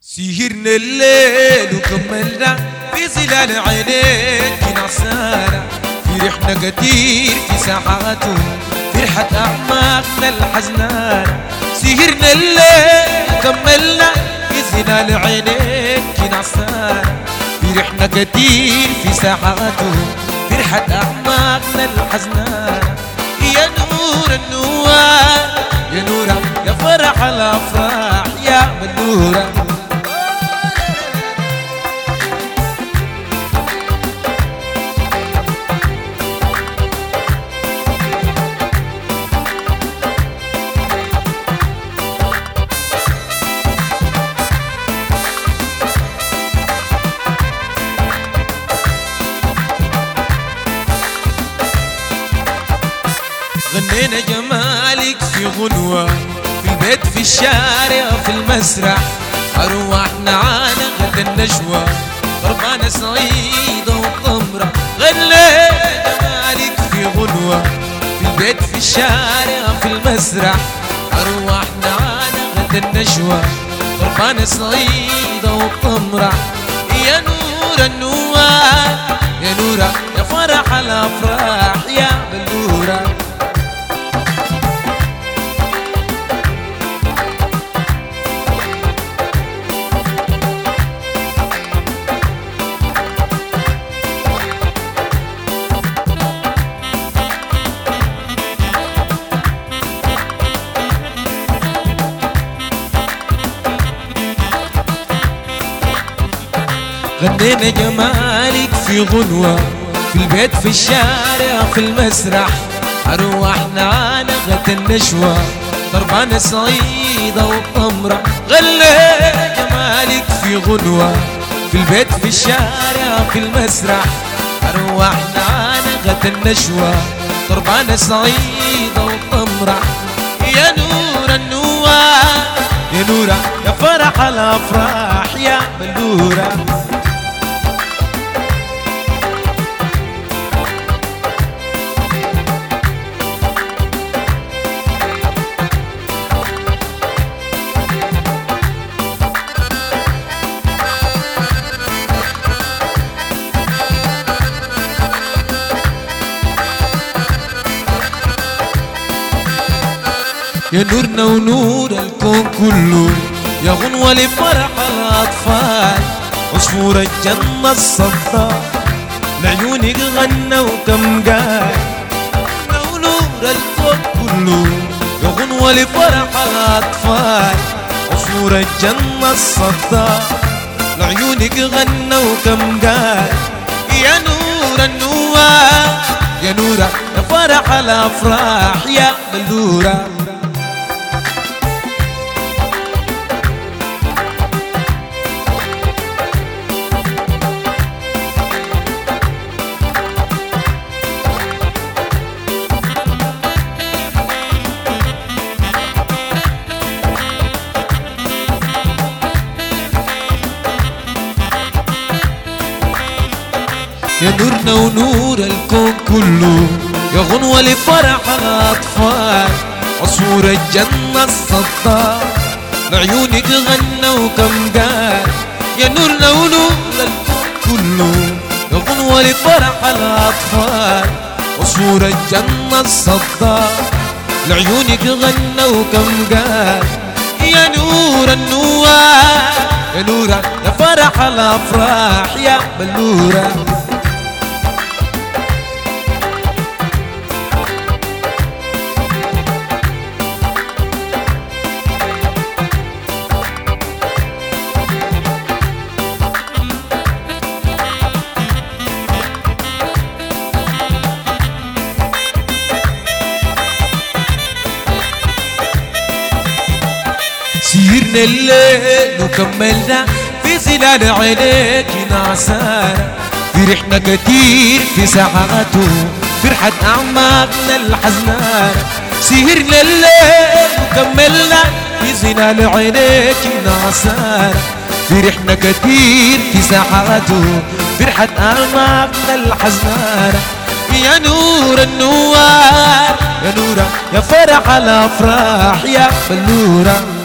سهرنا الليل وكملنا في ظلال عينيك نعسانا فرحنا كتير في ساعاته فرحة أعماقنا الحزنانة سهرنا الليل وكملنا في ظلال عينيك نعسانا فرحنا كتير في ساعاته فرحة أعماقنا الحزنانة يا نور النوار يا نورة يا فرح الأفراح يا بلورة غنينا جمالك في غنوة في البيت في الشارع في المسرح أرواحنا عانا غدا النجوى غربانة سعيدة وطمرة غنينا جمالك في غنوة في البيت في الشارع في المسرح أرواحنا عانا غدا النجوى غربانة سعيدة وطمرة يا نور النوار يا نورة يا فرح الأفراح يا بلورة غنينا جمالك في غنوة في البيت في الشارع في المسرح أرواحنا عانا غدا النشوة ضربانة سعيدة وطمرة غنينا جمالك في غنوة في البيت في الشارع في المسرح أرواحنا عانا غدا النشوة ضربانة سعيدة وطمرة يا نور النوار يا نورة يا فرح الأفراح يا بلورة يا نورنا ونور الكون كله يا غنوة لفرح الأطفال عصفور الجنة الصفاء لعيونك غنى وكم قال نورنا ونور الكون كله يا غنوة لفرح الأطفال عصفور الجنة الصفاء لعيونك غنى وكم قال يا نور النوار يا نورة يا فرح الأفراح يا بلورة يا نورنا ونور الكون كله يا غنوة لفرح الأطفال عصفور الجنة الصدار لعيونك غنى وكم قال يا نورنا ونور الكون كله يا غنوة لفرح الأطفال عصفور الجنة الصدار لعيونك غنى وكم قال يا نور النوار يا نورة يا فرح الأفراح يا بلورة سيرنا الليل وكملنا في ظلال عينيك نعسانا فرحنا كتير في ساعاته فرحة أعماقنا الحزنانة سهرنا الليل وكملنا في ظلال عينيك نعسانا فرحنا كتير في ساعاته فرحة أعماقنا الحزنانة يا نور النوار يا نورة يا فرح الأفراح يا بلورة